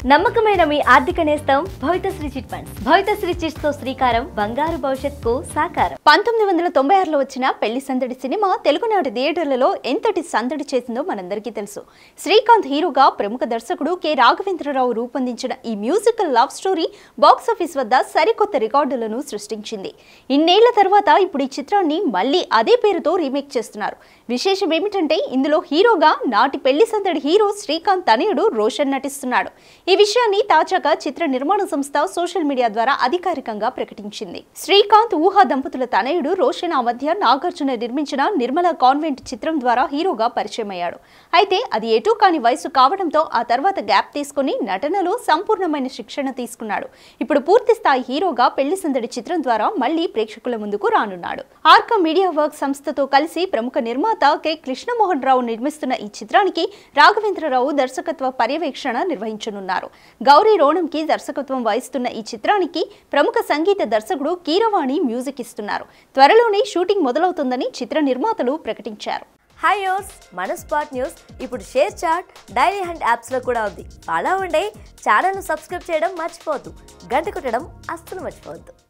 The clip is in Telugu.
నమ్మకమైన మీ ఆర్థిక నేస్తం Bhavithasri chit funds Bhavithasri chits తో శ్రీకారం బంగారు భవిష్యత్తుకు సాకారం పంతొమ్మిది వందల తొంభై ఆరులో వచ్చిన పెళ్లి సందడి సినిమా తెలుగునాటి థియేటర్లలో ఎంతటి సందడి చేసిందో మనందరికీ తెలుసు శ్రీకాంత్ హీరోగా ప్రముఖ దర్శకుడు కె రాఘవేంద్రరావు రూపొందించిన ఈ మ్యూజికల్ లవ్ స్టోరీ బాక్సాఫీస్ వద్ద సరికొత్త రికార్డులను సృష్టించింది ఇన్నేళ్ల తర్వాత ఇప్పుడు ఈ చిత్రాన్ని మళ్ళీ అదే పేరుతో రీమేక్ చేస్తున్నారు విశేషం ఏమిటంటే ఇందులో హీరోగా నాటి పెళ్లి సందడి హీరో శ్రీకాంత్ తనయుడు రోషన్ నటిస్తున్నాడు ఈ విషయాన్ని తాజాగా చిత్ర నిర్మాణ సంస్థ సోషల్ మీడియా ద్వారా అధికారికంగా ప్రకటించింది శ్రీకాంత్ ఊహా దంపతుల తనయుడు రోషన్ ఆ మధ్య నాగార్జున నిర్మించిన నిర్మల కాన్వెంట్ చిత్రం ద్వారా హీరోగా పరిచయం అయ్యాడు అయితే అది ఎటూ కాని వయసు కావడంతో ఆ తర్వాత గ్యాప్ తీసుకుని నటనలో సంపూర్ణమైన శిక్షణ తీసుకున్నాడు ఇప్పుడు పూర్తి స్థాయి హీరోగా పెళ్లి సందడి చిత్రం ద్వారా మళ్ళీ ప్రేక్షకుల ముందుకు రానున్నాడు ఆర్కా మీడియా వర్క్ సంస్థతో కలిసి ప్రముఖ నిర్మాత కె కృష్ణమోహన్ రావు నిర్మిస్తున్న ఈ చిత్రానికి రాఘవేంద్రరావు దర్శకత్వ పర్యవేక్షణ నిర్వహించనున్నారు గౌరీ రోణంకి దర్శకత్వం వహిస్తున్న ఈ చిత్రానికి ప్రముఖ సంగీత దర్శకుడు కీరవాణి మ్యూజిక్ ఇస్తున్నారు త్వరలోనే షూటింగ్ మొదలవుతుందని చిత్ర నిర్మాతలు ప్రకటించారు హాయ్ యోస్ మన స్పాట్ న్యూస్ ఇప్పుడు షేర్ చాట్ డైలీ హ్యాండ్ యాప్స్లో కూడా ఉంది అలా ఉండే ఛానల్ను సబ్స్క్రైబ్ చేయడం మర్చిపోవద్దు గంట కొట్టడం అస్సలు మర్చిపోవద్దు